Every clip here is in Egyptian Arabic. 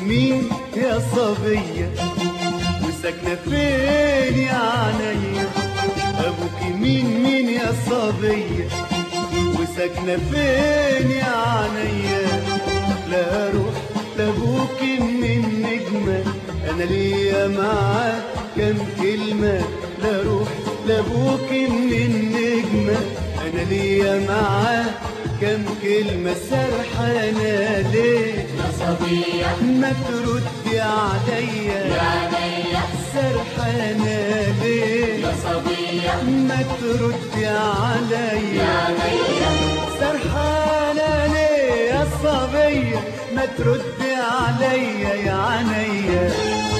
مين يا صبية وساكنة فين يا عينيا أبوك مين مين يا صبية وساكنة فين يا عينيا لا روح لأبوك من نجمة أنا ليا معاه كام كلمة لا روح لأبوك من نجمة أنا ليا معاه كام كلمة سرحانة ليه يا صبية ما تردي عليا يا عينيا سرحانة ليه يا صبية ما تردي يا عليا عينيا سرحانة ليه يا صبية ما تردي عليا يا عينيا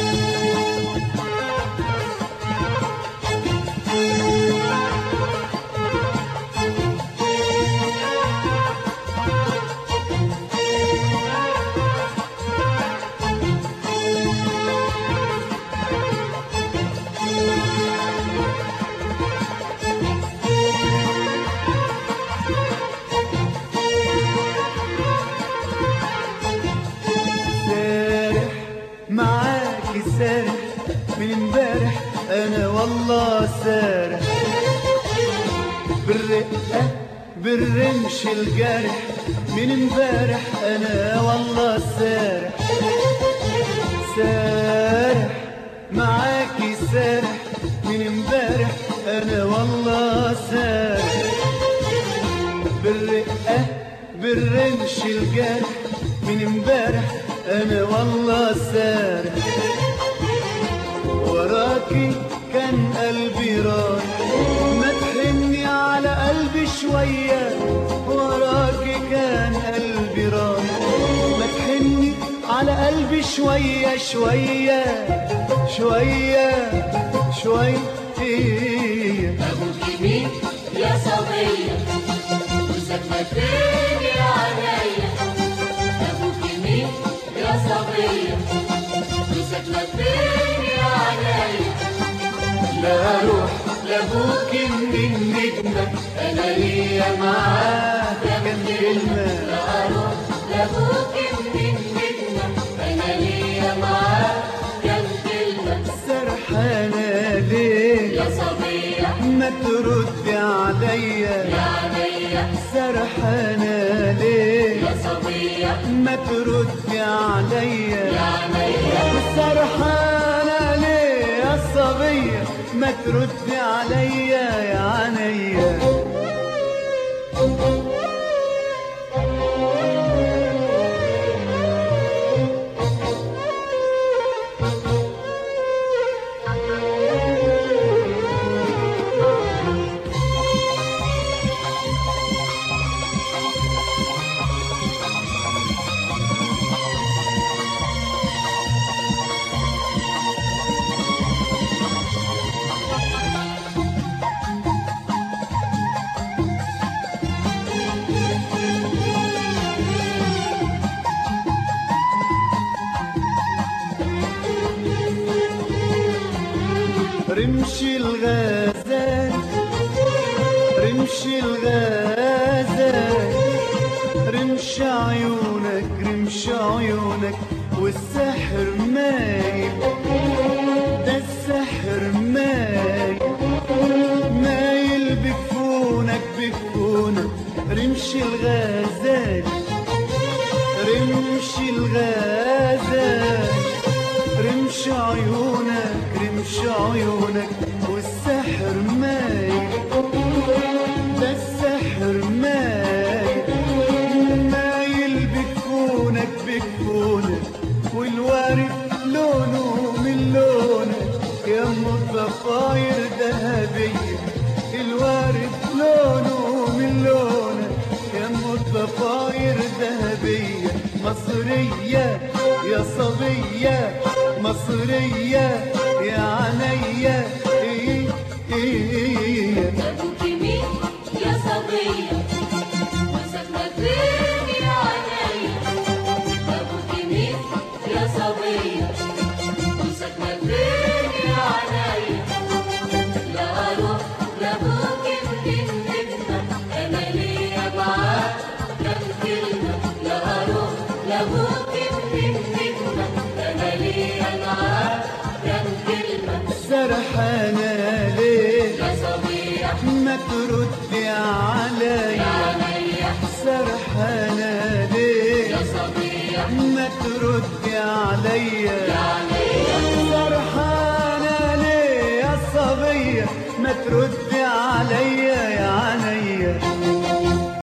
سارح معاكي سارح من امبارح انا والله سارح بالرقة بالرمش الجارح من امبارح انا والله سارح سارح معاكي سارح من امبارح انا والله سارح بالرقة بالرمش الجارح من امبارح انا والله سارح وراكي كان قلبي رايح ما تحني على قلبي شوية وراكي كان قلبي رايح ما تحني على قلبي شوية شوية شوية شوية أبوك مين يا صبية وساكنة فين يا عينيا أبوك مين يا صبية وساكنة فين يا عينيا لا روح لأبوك من نجمة أنا ليا معاه كان كلمة لا أروح لأبوك من نجمة أنا ليا معاه كام كلمة سرحانة ليه يا صبية ما تردي عليا يا عينيا سرحانة ليه يا صبية ما تردي يا عليا عينيا سرحانة ليه يا صبية ما تردي عليا يا عينيا رمش الغزال رمش الغزال رمش عيونك رمش عيونك والسحر مايل ده السحر مايل مايل بكفونك بكفونك رمش الغزال رمش الغزال رمش عيونك رمش عيونك والسحر مايل ده السحر مايل مايل بكفونك بكفونك والوارد لونه من لونك يا ام الضفاير ذهبية الوارد لونه من لونك يا ام الضفاير ذهبية مصرية يا صبية مصرية يا عينيا إيه إيه أبوك مين يا صبية وساكنة فين يا عينيا أبوك مين يا صبية وساكنة فين يا عينيا لا أروح لأبوك من نجمة أنا ليا معاه كام كلمة لا أروح لأبوك من نجمة ما تردي عليا عليا سرحانة ليه يا صبية ما تردي عليا عليا سرحانة ليه يا صبية ما تردي عليا